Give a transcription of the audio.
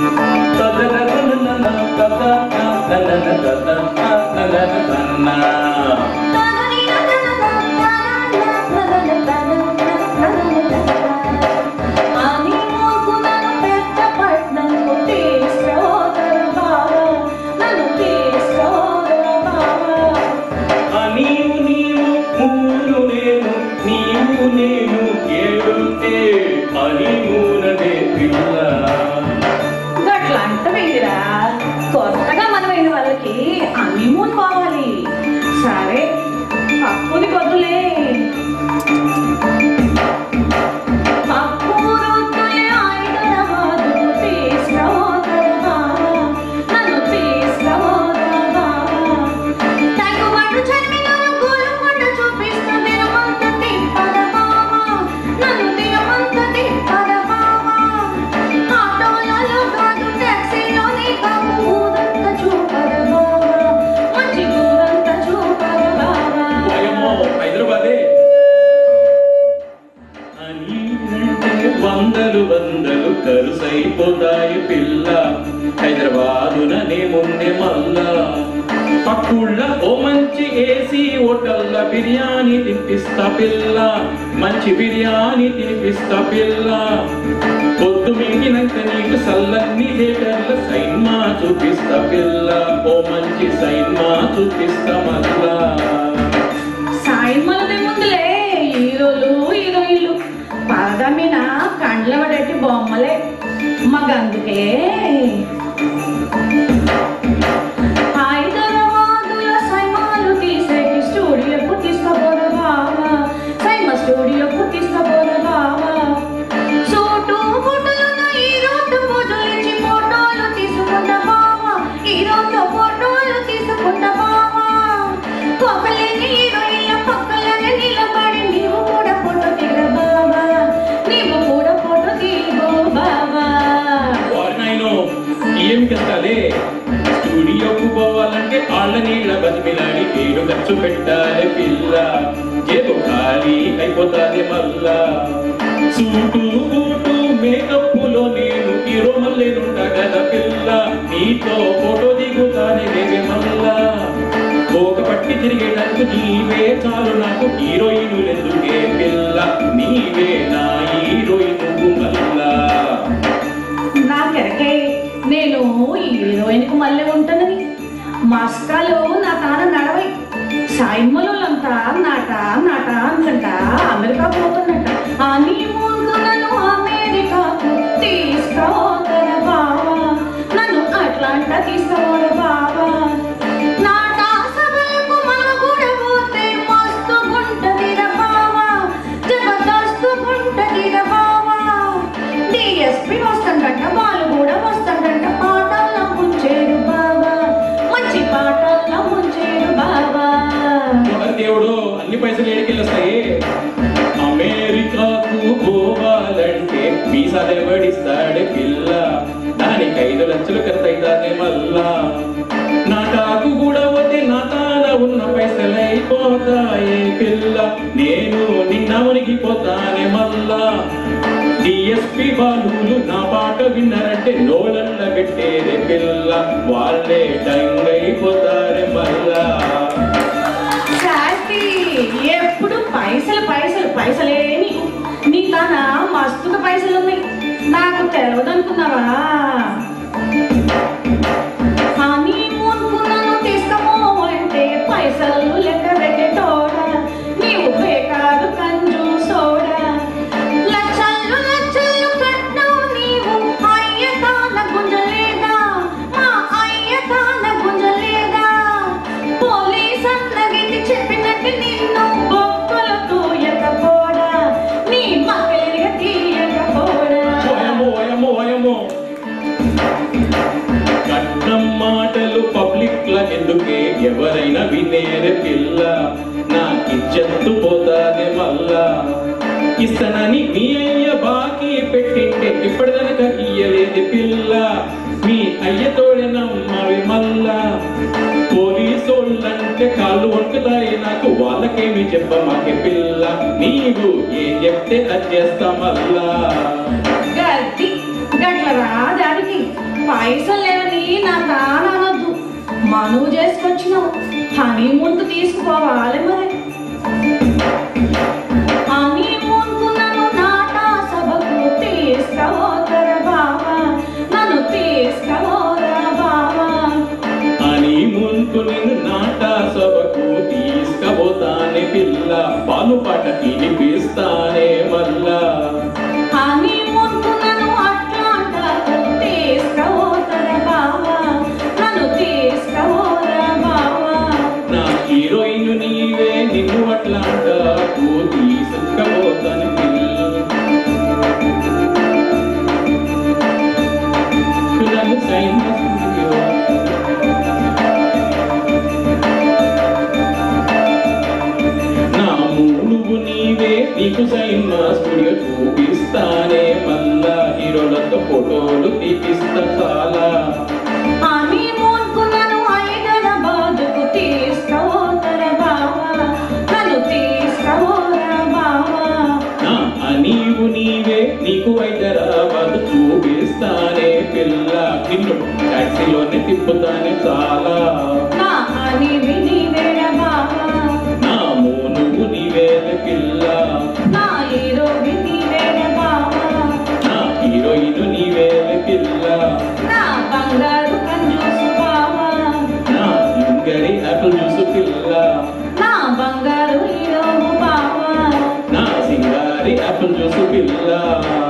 ఆ నీవు నీవు మూను నేను నీవు నేను ఏడుంటే అని మూననే పిల్ల గట్లా అంటవేంటిరా కొత్తగా మనమైన వాళ్ళకి హనీమూన్ కావాలి సరే పప్పుని కొద్దులే పప్పు రొట్టె హైదరాబాదు తీసుకుపోతారా నన్ను తీసుకుపోతారా తగ్గుబాటు చదివినాను గోలుకొండ చూపిస్తూ దినమంత తిప్పద మామ నన్ను దినమంత తిప్పద మామ ఆటోలలో కాదు టాక్సీలోనే కాదు ఊరంతా చూపద బావా మంచి ఊరంతా చూపద బావా అయ్యమ్మో హైదరాబాదే అని అంటే వందలు వందలు ఖర్చయిపోతాయి పిల్ల హైదరాబాదుననే ముందే మల్లా పక్కుళ్ళ ఓ మంచి ఏసీ హోటల్ల బిర్యానీ తినిపిస్తా పిల్ల మంచి బిర్యానీ తినిపిస్తా పిల్ల పొద్దు మింగినాక నీకు సల్లన్ని థియేటర్ల సైన్మా చూపిస్తా పిల్ల ఓ మంచి సైన్మా చూపిస్తా మల్లా సాయిమలది ముందులే హీరోలు హీరోయిన్లు పరద మీద కండ్ల పడేటి బొమ్మలే మగందుకే హైదరాబాదులో సైమాలు తీసేకి స్టూడియోకు తీసుకోబోరు బావా సైమ స్టూడియోకు తీసుకోబోరు బావా సూటు బుట్టలున్న హీరోతో పోజులు ఇచ్చి ఫోటోలు తీసుకుంటా బావా హీరోతో ఫోటోలు తీసుకుంటా బావా కొకలేని హీరోయిన్ల పక్కలనే నిలబడి నీవు కూడా ఫోటో దిగ బావా నీవు కూడా ఫోటో దిగో బావా వారినాయనో ఏం కష్టాలే స్టూడియోకు పోవాలంటే ఆళ్ళ నీళ్ళ బతిమిలాడి ఏడు ఖర్చు పెట్టాలి పిల్ల ఏదో ఖాళీ అయిపోతాది మల్లా సూటు బూటు మేకప్పులో నేను హీరో మల్లేనుంటా కదా పిల్ల నీతో ఫోటో దిగుతానే వేరే మల్లా పోక పట్టి తిరిగేటందుకు నీవే చాలు నాకు హీరోయిన్ ఎందుకే పిల్ల నీవే నా హీరోయిన్ నువ్వు మల్లా నాకెరకే నేను హీరోయిన్కి మళ్ళీ ఉంటానని మస్కాలు నా తాన నడవై సాయిమ్మలంతా నాట నాట అనుకుంటా అమెరికా పోతున్నట్ట అని ముందు నన్ను అమెరికాకు తీసుకోగల బావా నన్ను అట్లాంటా తీసుకోగల బావా నాట సభలకు మన కూడా పోతే మస్తు గుంటదిర బావా జబర్దస్తు గుంటదిర బావా డిఎస్పి వస్తుందంట వాళ్ళు కూడా వస్తుందంట పాటల్లో ముంచేరు బావా మంచి పాటల్లో ముంచేరు బావా మరి దేవుడు అన్ని పైసలు ఏడికెళ్ళి వస్తాయి అమెరికాకు పోవాలంటే వీసాలు ఎవడిస్తాడే పిల్ల దానికి ఐదు లక్షలు ఖర్చు అవుతానే మళ్ళా నా టాకు కూడా పోతే నా తాన ఉన్న పైసలు అయిపోతాయి పిల్ల నేను నిన్న మునిగిపోతానే మళ్ళా డిఎస్పి బాలులు నా పాట విన్నారంటే నోళ్ళల్ల పెట్టేదే పిల్ల వాళ్ళే టైం అయిపోతారే మళ్ళా శాస్త్రి ఎప్పుడు పైసలు పైసలు పైసలేని నీ తన మస్తుగా పైసలు ఉన్నాయి నాకు తెలవదనుకున్నావా హనీమూన్కు నన్ను తీసుకోమో అంటే పైసలు లెక్క పెట్టేటోడా నీవు బేకారు కంజు సోడా లక్షలు లక్షలు కట్టావు నీవు అయ్య తాన గుంజలేదా మా అయ్య తాన గుంజలేదా పోలీస్ అన్నగిటి చెప్పినట్టు నిన్ను బొక్కలు తూయకపోడా నీ మక్కలిగా తీయకపోడా ఓయమ్మో ఓయమ్మో ఓయమ్మో కట్నం మాటలు పబ్లిక్ ల ఎందుకే ఎవరైనా వినేరే పిల్ల నాకిజ్జత్తు పోతాదే మళ్ళా ఇస్తానని మీ అయ్య బాకీ పెట్టింటే ఇప్పటిదనక ఇయ్యలేదు పిల్ల మీ అయ్యతోడే నమ్మవి మళ్ళా పోలీసోళ్ళంటే కాళ్ళు వణుకుతాయి నాకు వాళ్ళకేమి చెప్పమాకే పిల్ల నీవు ఏం చెప్తే అది చేస్తా మళ్ళా గడ్డి గట్ల రాదానికి పైసలు లేవని నా తాను అనొద్దు మనువు చేసుకొచ్చినావు హనీమూన్కు తీసుకుపోవాలి మరి హనీమూన్కు నన్ను నాటా సభకు తీసుకుపోతర బావా నన్ను తీసుకుపోరా బావా అని ముందు నిన్ను నాట సభకు తీసుకబోతానే పిల్ల పాలు పాట తినిపిస్తానే మళ్ళా హనీమూన్కు నన్ను అట్లాంటకు తీసుకుపోతర బావా నన్ను తీసుకుపోరా బావా నా హీరోయిన్ నీవే నిన్ను అట్లాంటకు తీసుకబోతాను పిల్లలు సైన్ నా మూడువు నీవే నీకు సైన్ స్టూడియో చూపిస్తానే మళ్ళా హీరోలతో ఫోటోలు తీపిస్తా చాలా హనీమూన్కు నన్ను హైదరాబాదుకు తీసుకుపోతర బావా నన్ను తీసుకుపోరా బావా నా నీవు నీవే నీకు హైదరాబాద్ చూపిస్తానే పిల్ల నిన్ను టాక్సీలోనే తిప్పుతానే చాలా నా హనీవి నీవేర బావా నా మోనువు నీవే పిల్ల నా హీరోవి నీవేర బావా నా హీరోయిన్ నీవే పిల్ల నా బంగారు కంజూసు బావా నా ఇంగరి అటులు చూసు పిల్ల నా బంగారు హీరోవు బావా నా సింగారి అటులు చూసు పిల్ల